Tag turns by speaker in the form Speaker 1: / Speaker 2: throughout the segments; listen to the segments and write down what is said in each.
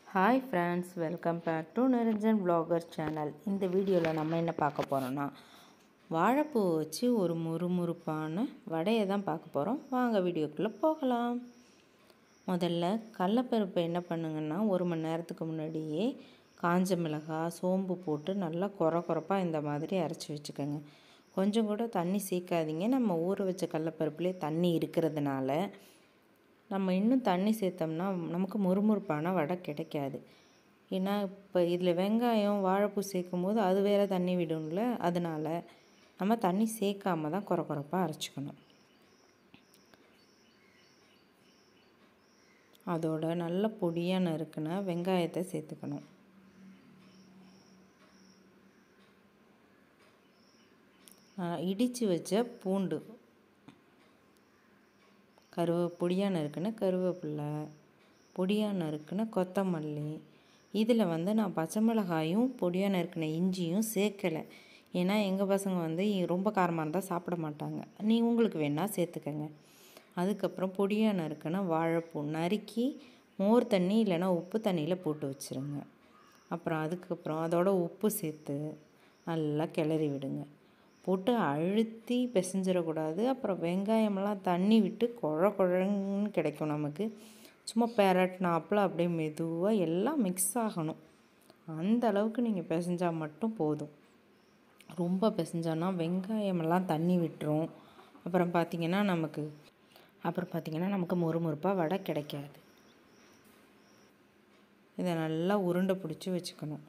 Speaker 1: hi friends welcome back to Niranjan vlogger channel இந்த வீடியோவில் நம்ம என்ன பார்க்க போகிறோன்னா வாழைப்பூ வச்சு ஒரு முறுமுறுப்பான வடையை தான் பார்க்க போகிறோம் வாங்க வீடியோக்குள்ளே போகலாம் முதல்ல கடலப்பருப்பை என்ன பண்ணுங்கன்னா ஒரு மணி நேரத்துக்கு முன்னாடியே காஞ்ச மிளகாய் சோம்பு போட்டு நல்லா குறை குறைப்பாக இந்த மாதிரி அரைச்சி வச்சுக்கோங்க கொஞ்சம் கூட தண்ணி சேர்க்காதீங்க நம்ம ஊற வச்ச கடலப்பருப்புலேயே தண்ணி இருக்கிறதுனால நம்ம இன்னும் தண்ணி சேர்த்தோம்னா நமக்கு முறுமுறுப்பான வடை கிடைக்காது ஏன்னா இப்போ இதில் வெங்காயம் வாழைப்பூ சேர்க்கும் போது அது வேறு தண்ணி விடும்ல அதனால் நம்ம தண்ணி சேர்க்காம தான் குறை குறைப்பாக அரைச்சிக்கணும் அதோட நல்ல பொடியாக நறுக்குன வெங்காயத்தை சேர்த்துக்கணும் இடித்து வச்ச பூண்டு கருவே பொடியாக நறுக்குன கருவேப்பில்லை பொடியாக நறுக்குன கொத்தமல்லி இதில் வந்து நான் பச்சை மிளகாயும் பொடியாக நறுக்குன இஞ்சியும் சேர்க்கலை ஏன்னா எங்கள் பசங்க வந்து ரொம்ப காரமாக இருந்தால் சாப்பிட மாட்டாங்க நீ உங்களுக்கு வேணால் சேர்த்துக்கங்க அதுக்கப்புறம் பொடியாக நறுக்குன வாழைப்பூ நறுக்கி மோர் தண்ணி இல்லைன்னா உப்பு தண்ணியில் போட்டு வச்சுருங்க அப்புறம் அதுக்கப்புறம் அதோட உப்பு சேர்த்து நல்லா கிளறி விடுங்க போட்டு அழுத்தி பிசைஞ்சிடக்கூடாது அப்புறம் வெங்காயமெல்லாம் தண்ணி விட்டு குழ குழன்னு கிடைக்கும் நமக்கு சும்மா பெரட்டினாப்பில் அப்படியே மெதுவாக எல்லாம் மிக்ஸ் ஆகணும் அந்த அளவுக்கு நீங்கள் பிசைஞ்சால் மட்டும் போதும் ரொம்ப பிசைஞ்சோன்னா வெங்காயமெல்லாம் தண்ணி விட்டுரும் அப்புறம் பார்த்திங்கன்னா நமக்கு அப்புறம் பார்த்திங்கன்னா நமக்கு முறுமுறுப்பாக வடை கிடைக்காது இதை நல்லா உருண்டை பிடிச்சி வச்சுக்கணும்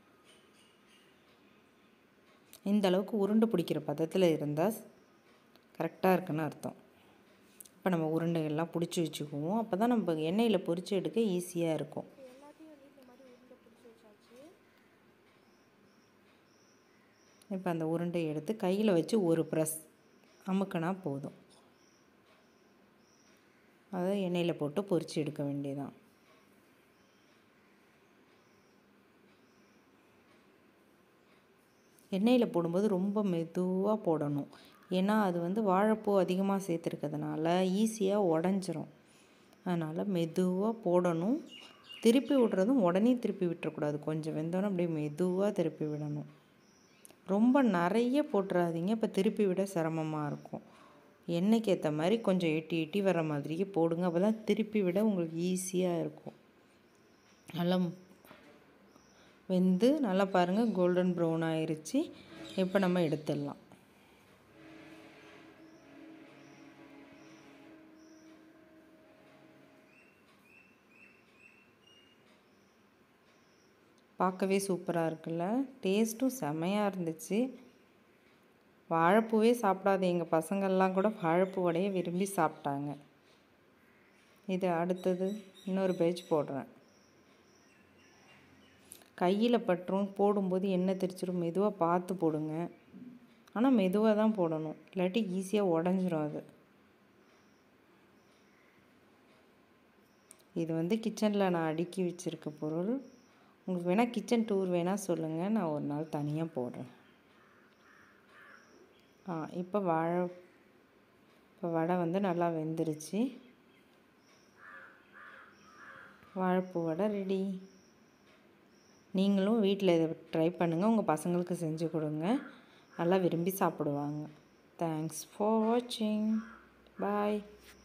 Speaker 1: இந்த அளவுக்கு உருண்டை பிடிக்கிற பதத்தில் இருந்தால் கரெக்டாக இருக்குன்னு அர்த்தம் இப்போ நம்ம உருண்டைகள்லாம் பிடிச்சி வச்சுக்குவோம் அப்போ தான் நம்ம எண்ணெயில் பொரித்து எடுக்க ஈஸியாக இருக்கும் இப்போ அந்த உருண்டையை எடுத்து கையில் வச்சு ஒரு ப்ரெஸ் அமுக்கினா போதும் அதை எண்ணெயில் போட்டு பொரித்து எடுக்க வேண்டியதான் எண்ணெயில் போடும்போது ரொம்ப மெதுவாக போடணும் ஏன்னா அது வந்து வாழைப்பூ அதிகமாக சேர்த்துருக்கிறதுனால ஈஸியாக உடஞ்சிரும் அதனால் மெதுவாக போடணும் திருப்பி விடுறதும் உடனே திருப்பி விட்டுறக்கூடாது கொஞ்சம் வெந்தோன்னே அப்படியே மெதுவாக திருப்பி விடணும் ரொம்ப நிறைய போட்டுறாதீங்க இப்போ திருப்பி விட சிரமமாக இருக்கும் எண்ணெய்க்கு ஏற்ற மாதிரி கொஞ்சம் எட்டி எட்டி வர மாதிரியே போடுங்க அப்போ தான் திருப்பி விட உங்களுக்கு ஈஸியாக இருக்கும் நல்லா வெந்து நல்லா பாருங்கள் கோல்டன் ப்ரௌன் ஆயிடுச்சு இப்போ நம்ம எடுத்துடலாம் பார்க்கவே சூப்பராக இருக்குல்ல டேஸ்ட்டும் செமையாக இருந்துச்சு வாழைப்பூவே சாப்பிடாத எங்கள் பசங்கள்லாம் கூட வாழைப்பூ வடையை விரும்பி சாப்பிட்டாங்க இது அடுத்தது இன்னொரு பேஜ் போடுறேன் கையில் பற்றும் போடும்போது எண்ணெய் தெரிச்சிடும் மெதுவாக பார்த்து போடுங்க ஆனால் மெதுவாக தான் போடணும் இல்லாட்டி ஈஸியாக உடஞ்சிரும் அது இது வந்து கிச்சனில் நான் அடுக்கி வச்சுருக்க பொருள் உங்களுக்கு வேணால் கிச்சன் டூர் வேணால் சொல்லுங்கள் நான் ஒரு நாள் தனியாக போடுறேன் ஆ இப்போ வாழை இப்போ வடை வந்து நல்லா வெந்துருச்சு வாழைப்பூ வடை ரெடி நீங்களும் வீட்டில் இதை ட்ரை பண்ணுங்கள் உங்கள் பசங்களுக்கு செஞ்சு கொடுங்க நல்லா விரும்பி சாப்பிடுவாங்க தேங்க்ஸ் ஃபார் வாட்சிங் பாய்